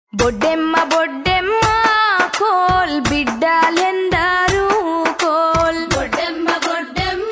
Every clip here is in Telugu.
బొడ్డెమ్మ బొడ్డెమ్మ కోల్ బిడ్డలెందరూ కోల్ బొడ్డెమ్మ బొడ్డెమ్మ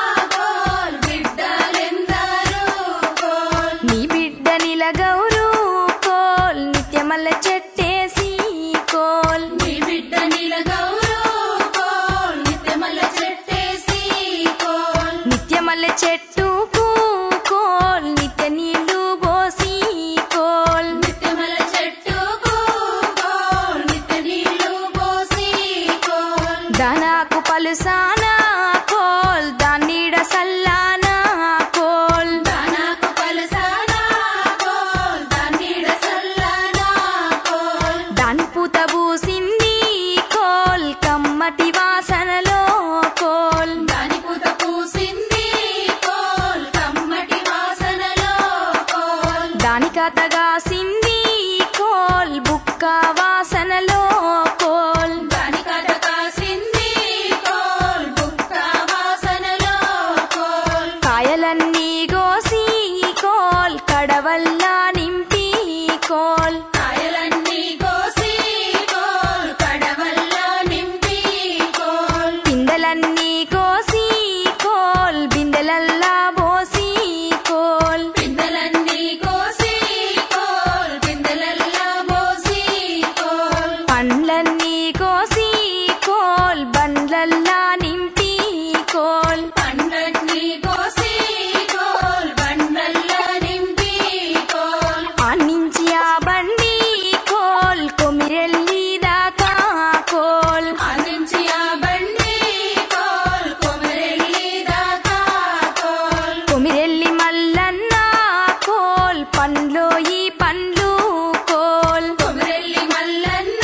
కోల్ బిడ్డలెందరూ కోల్ నీ బిడ్డ నిలగౌరు కోల్ నిత్యమల్ల చెట్టేసి కోల్ నీ బిడ్డ నిలగౌరు కోల్ నిత్యమల్ల చెట్టేసి కోల్ నిత్యమల్ల చెట్టుకు కోల్ నిత్య నీళ్లు పోసి కోల్ నిత్యమల్ల చెట్టుకు కోల్ నిత్య నీళ్లు పోసి కోల్ దానాకు పలుసానా కోల్ దాన్నీడ సల్లానా కోల్ దానాకు పలసానా కోల్ దానిడ సల్లనా కోల్ దాని పూత పూసింది కోల్ కమ్మటి వాసనలో కోల్ దాని పూత పూసింది కోల్ కమ్మటి వాసనలో కోల్ దాని కథగాసింది కోల్ బుక్క వాసనలో కోల్ దాని కథ కాసింది కోల్ బుక్క వాసనలో కోల్ కాయలన్నీ గోసి కోల్ కడవల్లా నింపి కోల్ కాయలన్నీ కోసి కోల్ కడవల్లో నింపి కోల్ పిందెలన్నీ కోసి కోల్ బిందెలల్లా పోసి కోల్ పిందెలన్నీ కోసి కోల్ బిందెలల్లో పోసి కోల్ పండ్లన్నీ కోసి కోల్ బండ్లల్లా నింపి కోల్ పండ్లన్నీ కోసి కోల్ బండల్లో నింపి కోల్ ఆన్నించి ఆ బండి కోల్ కొమిరెల్లి దాకా కోల్ ఆనించి ఆ బండి కోల్ కొమరెల్లి దాకా కోల్ కొమిరెల్లి మల్లన్న కోల్ పండ్లో ఈ పండ్లు కోల్ కొమరెల్లి మల్లన్న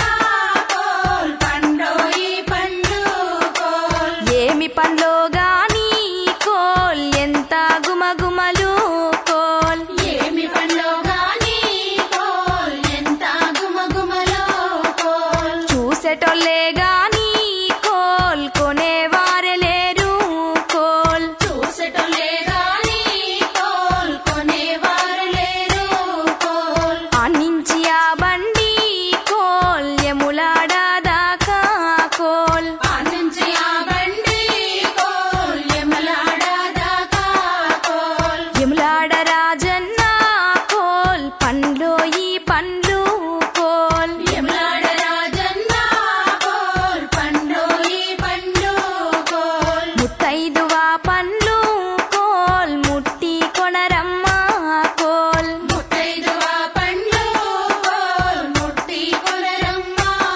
కోల్ పండోయి పండు కోల్ ఏమి పండ్లో గాని కోల్ ఎంత గుమగుమలు కోల్ ఏమి పండ్లో గాని కోల్ ఎంత గుమగుమలో కోల్ చూసేటోళ్ళే గాని కోల్ కొనేవారే లేరు కోల్ చూసటలే గాని కోల్ కొనేవారు లేరు కోల్ ఆన్నించి ఆ బండి కోల్ యములాడ దాకా కోల్ ఆనంచి ఆ బండి కోల్ యమలాడ దాకా కోల్ యములాడ రాజన్న కోల్ పండ్లో ఈ పండ్లు కోల్ యమలాడ రాజన్న కోల్ పండోయి పండు కోల్ ముత్తైదువా పండ్లు కోల్ ముట్టి కొనరమ్మ కోల్ ముత్తైదువ పండ్లు కోల్ ముట్టి కొనరమ్మ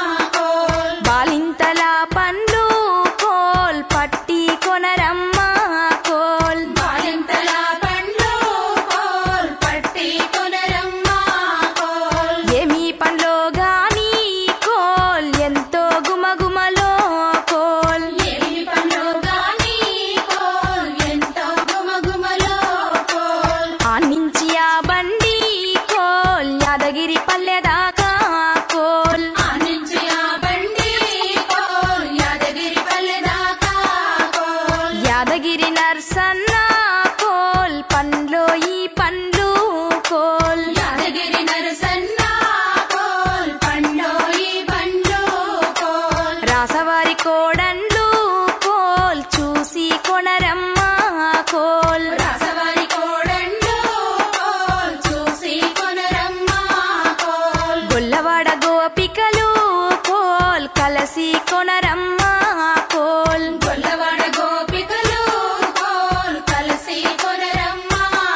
కోల్ బాలింతల పండ్లు కోల్ పట్టి కొనరమ్మ కోల్ బాలింతల పండ్లు కోల్ పట్టి కొనరమ్మ కోల్ ఏమి పండ్లో గాని కోల్ ఎంతో గుమగుమలో కోల్ ఏమి పండ్లు గాని కోల్ ఎంతో గుమగుమలో కోల్ ఆన్నించి ఆ బండి కోల్ యాదగిరి పల్లె దాకా కోల్ ఆనించి ఆ బండి కోల్ యాదగిరి పల్లె దాకా కోల్ యాదగిరి నర్సన్న కోల్ పండ్లో ఈ పండ్లు కోల్ యాదగిరి నరసన్న కోల్ పండోయి పండు కోల్ రాసవారి కోడండ్లు కోల్ చూసి కొనరమ్మ కోల్ రాసవారి కోడండు కోల్ చూసి కొనరమ్మ కోల్ గొల్లవాడ గోపికలు కోల్ కలసి కొనరమ్మ కోల్ గొల్లవాడ గోపికలు కోల్ కలిసి కొనరమ్మ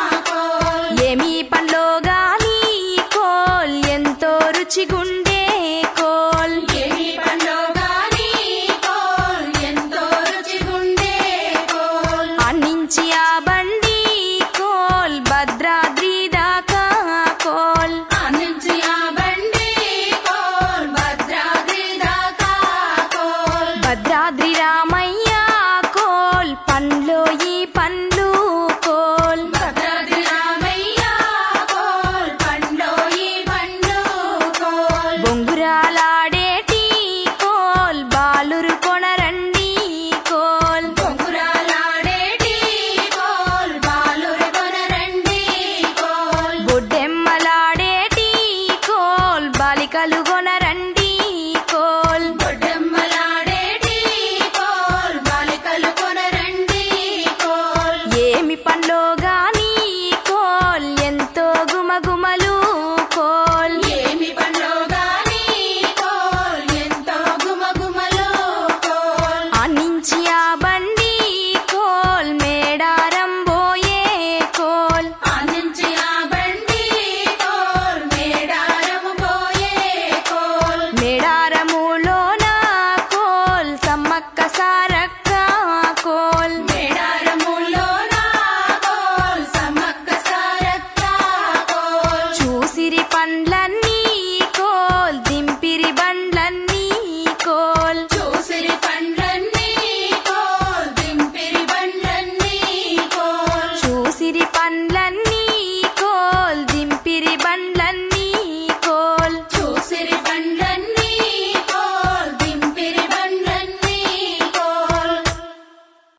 కోల్ ఏమి పండ్లో గాని కోల్ ఎంతో రుచిగుండే కోల్ ఏమి పండ్లో గాని కోల్ ఎంతో రుచిగుండే కోల్ అన్నించి ఆ బండి కోల్ భద్రాద్రి దాకా కోల్ ఆనించి ఆ బండి కోల్ భద్రాద్రి దాకా కోల్ భద్రాద్రి రామయ్య కోల్ పండ్లో ఈ పండ్లు కోల్ భద్రాద్రి రామయ్య కోల్ పండోయి పండు కోల్ బొంగురాలాడేటి కోల్ బాలురు కొనరండి కోల్ బొంగురాలాడేటి కోల్ బాలురు కొనరండి కోల్ బొడ్డెమ్మలాడేటి కోల్ బాలి బాలికలు కొనరండి